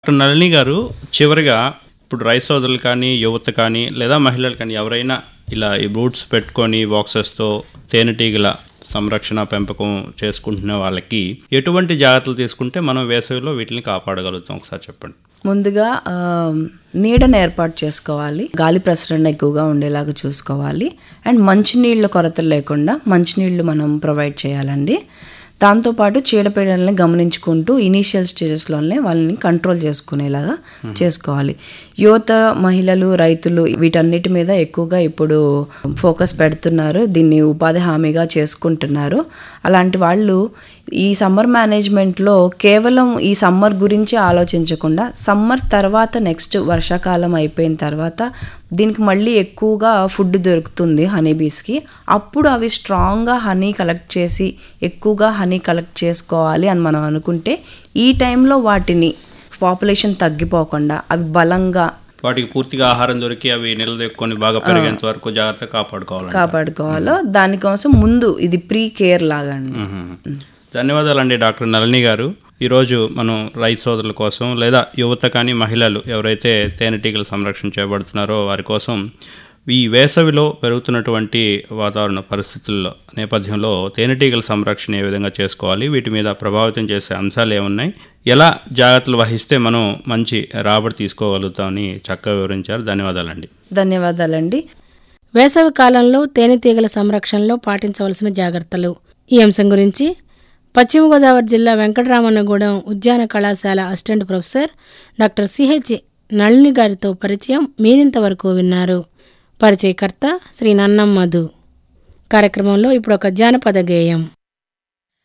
doctor Nalini గారు చివరిగా ఇప్పుడు రైస్ సోదరులు కానీ యువత కానీ లేదా మహిళలు కానీ ఎవరైనా ఇలా ఈ బూట్స్ పెట్టుకొని బాక్సెస్తో తేనెటీగల సంరక్షణ పెంపకం చేసుకుంటున్న వాళ్ళకి ఎటువంటి జాగ్రత్తలు తీసుకుంటే మనం వేసవిలో వీటిని కాపాడగలుగుతాం ఒకసారి చెప్పండి ముందుగా ఆ, నీడను ఏర్పాటు చేసుకోవాలి గాలి ప్రసరణ ఎక్కువగా ఉండేలాగా చూసుకోవాలి అండ్ మంచినీళ్ళ కొరత లేకుండా మంచినీళ్ళు మనం ప్రొవైడ్ చేయాలండి దాంతోపాటు చీడపీడల్ని గమనించుకుంటూ ఇనీషియల్ స్టేజెస్లోనే వాళ్ళని కంట్రోల్ చేసుకునేలాగా చేసుకోవాలి యువత మహిళలు రైతులు వీటన్నిటి మీద ఎక్కువగా ఇప్పుడు ఫోకస్ పెడుతున్నారు దీన్ని ఉపాధి హామీగా చేసుకుంటున్నారు అలాంటి వాళ్ళు ఈ సమ్మర్ మేనేజ్మెంట్లో కేవలం ఈ సమ్మర్ గురించి ఆలోచించకుండా సమ్మర్ తర్వాత నెక్స్ట్ వర్షాకాలం అయిపోయిన తర్వాత దీనికి మళ్ళీ ఎక్కువగా ఫుడ్ దొరుకుతుంది హనీ బీస్కి అప్పుడు అవి స్ట్రాంగ్గా హనీ కలెక్ట్ చేసి ఎక్కువగా హనీ కలెక్ట్ చేసుకోవాలి అని మనం అనుకుంటే ఈ టైంలో వాటిని పాపులేషన్ తగ్గిపోకుండా అవి బలంగా వాటికి పూర్తిగా ఆహారం దొరికి అవి నిలదొక్కుని బాగా పెరిగేంత వరకు జాగ్రత్త కాపాడుకోవాలి కాపాడుకోవాలో దానికోసం ముందు ఇది ప్రీ కేర్ లాగా అండి ధన్యవాదాలండి డాక్టర్ నళిని గారు ఈరోజు మనం రైతు సోదరుల కోసం లేదా యువత కానీ మహిళలు ఎవరైతే తేనెటీగల సంరక్షణ చేయబడుతున్నారో వారి కోసం ఈ వేసవిలో పెరుగుతున్నటువంటి వాతావరణ పరిస్థితుల్లో నేపథ్యంలో తేనెటీగల సంరక్షణ ఏ విధంగా చేసుకోవాలి వీటి మీద ప్రభావితం చేసే అంశాలు ఏమున్నాయి ఎలా జాగ్రత్తలు వహిస్తే మనం మంచి రాబడి తీసుకోగలుగుతామని చక్కగా వివరించారు ధన్యవాదాలండి ధన్యవాదాలండి వేసవి కాలంలో తేనెటీగల సంరక్షణలో పాటించవలసిన జాగ్రత్తలు ఈ అంశం గురించి పశ్చిమ గోదావరి జిల్లా వెంకటరామన్నగూడెం ఉద్యాన కళాశాల assistant professor doctor CH Nalini గారితో పరిచయం మీరింతవరకు విన్నారు పరిచయకర్త శ్రీ నన్నం మధు కార్యక్రమంలో ఇప్పుడు ఒక జానపద గేయం